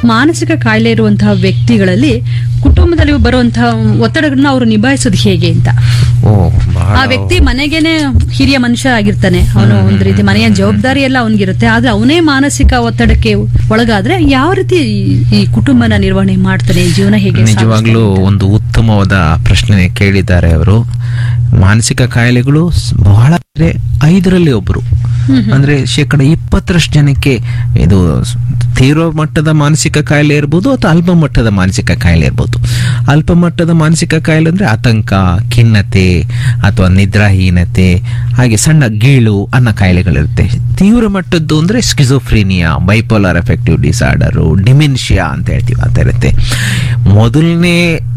ಮಾನಸಿಕ ಕಾಯಿಲೆ ಇರುವಂತಹ ವ್ಯಕ್ತಿಗಳಲ್ಲಿ ಕುಟುಂಬದಲ್ಲಿ ಬರುವಂತಹ ಒತ್ತಡಗಳನ್ನ ಅವರು ನಿಭಾಯಿಸೋದು ಹೇಗೆ ಅಂತ ಓ ಬಹಳ ಆ ವ್ಯಕ್ತಿ ಮನೆಗೇನೆ ಹಿರಿಯ ಮನುಷ್ಯ ಆಗಿರ್ತಾನೆ ಅವನು ಒಂದ್ ರೀತಿ ಮನೆಯ ಜವಾಬ್ದಾರಿ ಎಲ್ಲ ಅವನಿಗಿರುತ್ತೆ ಆದ್ರೆ ಅವನೇ ಮಾನಸಿಕ ಒತ್ತಡಕ್ಕೆ ಒಳಗಾದ್ರೆ ಯಾವ ರೀತಿ ಈ- ಈ ಕುಟುಂಬನ ನಿರ್ವಹಣೆ ಮಾಡ್ತಾನೆ ಜೀವನ ಹೇಗೆ ನಿಜವಾಗ್ಲೂ ಒಂದು ಉತ್ತಮವಾದ ಪ್ರಶ್ನೆ ಕೇಳಿದ್ದಾರೆ ಅವರು ಮಾನಸಿಕ ಕಾಯಿಲೆಗಳು ಸ್- ಬಹಳ ಅಂದ್ರೆ ಐದರಲ್ಲಿ ಒಬ್ರು ಅಂದ್ರೆ ಶೇಕಡ ಇಪ್ಪತ್ತರಷ್ಟು ಜನಕ್ಕೆ ಇದು ಸ್- ತೀವ್ರ ಮಟ್ಟದ ಮಾನಸಿಕ ಕಾಯಿಲೆ ಇರ್ಬೋದು ಅಥವಾ ಅಲ್ಪ ಮಟ್ಟದ ಮಾನಸಿಕ ಕಾಯಿಲೆ ಇರ್ಬೋದು ಅಲ್ಪ ಮಟ್ಟದ ಮಾನಸಿಕ ಕಾಯಿಲೆ ಅಂದ್ರೆ ಆತಂಕ ಖಿನ್ನತೆ ಅಥವಾ ನಿದ್ರಾಹೀನತೆ ಹಾಗೆ ಸಣ್ಣ ಗೀಳು ಅನ್ನೋ ಕಾಯಿಲೆಗಳಿರುತ್ತೆ ತೀವ್ರ ಮಟ್ಟದ್ದು ಅಂದ್ರೆ schizophrenia bipolar affective disorder dementia ಅಂತ ಹೇಳ್ತೀವಿ ಅಂತ ಇರುತ್ತೆ ಮೊದಲನೇ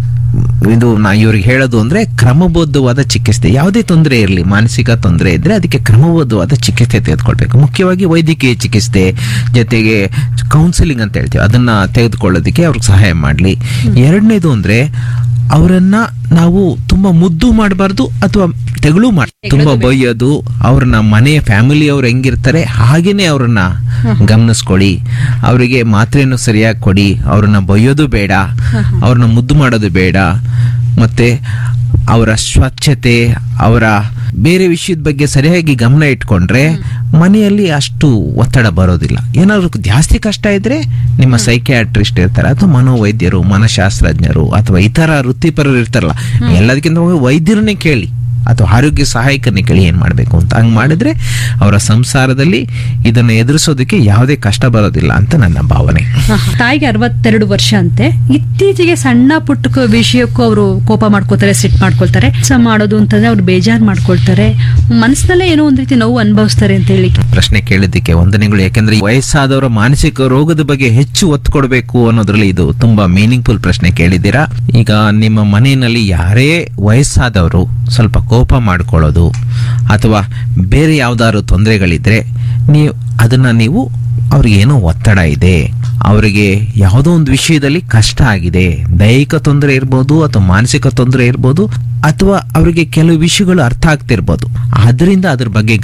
ಇದು ನಾ ಇವ್ರಿಗೆ ಹೇಳೋದು ಅಂದ್ರೆ ಕ್ರಮಬದ್ಧವಾದ ಚಿಕಿತ್ಸೆ ಯಾವುದೇ ತೊಂದರೆ ಇರಲಿ ಮಾನಸಿಕ ತೊಂದರೆ ಇದ್ರೆ ಅದಕ್ಕೆ ಕ್ರಮಬದ್ಧವಾದ ಚಿಕಿತ್ಸೆ ತೆಗೆದುಕೊಳ್ಬೇಕು ಮುಖ್ಯವಾಗಿ ವೈದ್ಯಕೀಯ ಚಿಕಿತ್ಸೆ ಜೊತೆಗೆ ಕೌನ್ಸಿಲಿಂಗ್ ಅಂತ ಹೇಳ್ತೀವಿ ಅದನ್ನ ತೆಗೆದುಕೊಳ್ಳೋದಕ್ಕೆ ಅವ್ರಿಗೆ ಸಹಾಯ ಮಾಡಲಿ ಎರಡನೇದು ಅಂದ್ರೆ ಅವರನ್ನ ನಾವು ತುಂಬಾ ಮುದ್ದು ಮಾಡಬಾರ್ದು ಅಥವಾ ತೆಗಳು ಮಾಡಿ ತುಂಬಾ ಬೈಯೋದು ಅವ್ರನ್ನ ಮನೆಯ ಫ್ಯಾಮಿಲಿ ಅವ್ರು ಹೆಂಗಿರ್ತಾರೆ ಹಾಗೇನೆ ಅವ್ರನ್ನ ಗಮನಿಸ್ಕೊಳ್ಳಿ ಅವರಿಗೆ ಮಾತ್ರೆಯನ್ನು ಸರಿಯಾಗಿ ಕೊಡಿ ಅವ್ರನ್ನ ಬೈಯೋದು ಬೇಡ ಅವ್ರನ್ನ ಮುದ್ದು ಮಾಡೋದು ಬೇಡ ಮತ್ತೆ ಅವರ ಸ್ವಚ್ಛತೆ ಅವರ ಬೇರೆ ವಿಷಯದ ಬಗ್ಗೆ ಸರಿಯಾಗಿ ಗಮನ ಇಟ್ಕೊಂಡ್ರೆ ಮನೆಯಲ್ಲಿ ಅಷ್ಟು ಒತ್ತಡ ಬರೋದಿಲ್ಲ ಏನಾದ್ರು ಜಾಸ್ತಿ ಕಷ್ಟ ಇದ್ರೆ ನಿಮ್ಮ ಸೈಕ್ಯಾಟ್ರಿಸ್ಟ್ ಇರ್ತಾರೆ ಅಥವಾ ಮನೋವೈದ್ಯರು ಮನಶಾಸ್ತ್ರಜ್ಞರು ಅಥವಾ ಇತರ ವೃತ್ತಿಪರರು ಇರ್ತಾರಲ್ಲ ಎಲ್ಲದಕ್ಕಿಂತ ಮೊದಲು ವೈದ್ಯರನ್ನೇ ಕೇಳಿ ಅಥವಾ ಆರೋಗ್ಯ ಸಹಾಯಕರನ್ನೇ ಕೇಳಿ ಏನ್ ಮಾಡಬೇಕು ಅಂತ ಹಂಗ್ ಮಾಡಿದ್ರೆ ಅವರ ಸಂಸಾರದಲ್ಲಿ ಇದನ್ನು ಎದುರಿಸೋದಕ್ಕೆ ಯಾವುದೇ ಕಷ್ಟ ಬರೋದಿಲ್ಲ ಅಂತ ನನ್ನ ಭಾವನೆ ಹ, ಹ. ತಾಯಿಗೆ ಅರವತ್ತೆರಡು ವರ್ಷ ಅಂತೆ ಇತ್ತೀಚೆಗೆ ಸಣ್ಣ ಪುಟ್ಟ ಕ- ವಿಷಯಕ್ಕೂ ಅವರು ಕೋಪ ಮಾಡ್ಕೋತಾರೆ ಸಿಟ್ ಮಾಡ್ಕೊಳ್ತಾರೆ ಕೆಲಸ ಮಾಡೋದು ಅಂತಂದ್ರೆ ಅವ್ರು ಬೇಜಾರ್ ಮಾಡ್ಕೊಳ್ತಾರೆ ಮನಸ್ಸಿನಲ್ಲೇ ಏನೋ ಒಂದ್ ರೀತಿ ನೋವು ಅನುಭವಿಸ್ತಾರೆ ಅಂತ ಹೇಳಿ ಪ್ರಶ್ನೆ ಕೇಳಿದ್ದಕ್ಕೆ ವಂದನೆಗಳು ಯಾಕಂದ್ರೆ ವಯಸ್ಸಾದವರ ಮಾನಸಿಕ ರೋಗದ ಬಗ್ಗೆ ಹೆಚ್ಚು ಒತ್ತು ಕೊಡಬೇಕು ಅನ್ನೋದ್ರಲ್ಲಿ ಇದು ತುಂಬಾ ಮೀನಿಂಗ್ಫುಲ್ ಪ್ರಶ್ನೆ ಕೇಳಿದ್ದೀರಾ ಈಗ ನಿಮ್ಮ ಮನೆಯಲ್ಲಿ ಯಾರೇ ವಯಸ್ಸಾದವರು ಸ್ವಲ್ಪ ಕೋಪ ಮಾಡ್ಕೊಳ್ಳೋದು ಅಥವಾ ಬೇರೆ ಯಾವ್ದಾದ್ರು ತೊಂದರೆಗಳಿದ್ರೆ ನೀವು ಅದನ್ನ ನೀವು ಅವ್ರಿಗೆ ಏನೋ ಒತ್ತಡ ಇದೆ ಅವರಿಗೆ ಯಾವುದೋ ಒಂದು ವಿಷಯದಲ್ಲಿ ಕಷ್ಟ ಆಗಿದೆ ದೈಹಿಕ ತೊಂದರೆ ಇರ್ಬೋದು ಅಥವಾ ಮಾನಸಿಕ ತೊಂದರೆ ಇರ್ಬೋದು ಅಥವಾ ಅವರಿಗೆ ಕೆಲವು ವಿಷಯಗಳು ಅರ್ಥ ಆಗ್ತಿರ್ಬೋದು ಆದ್ರಿಂದ ಅದ್ರ ಬಗ್ಗೆ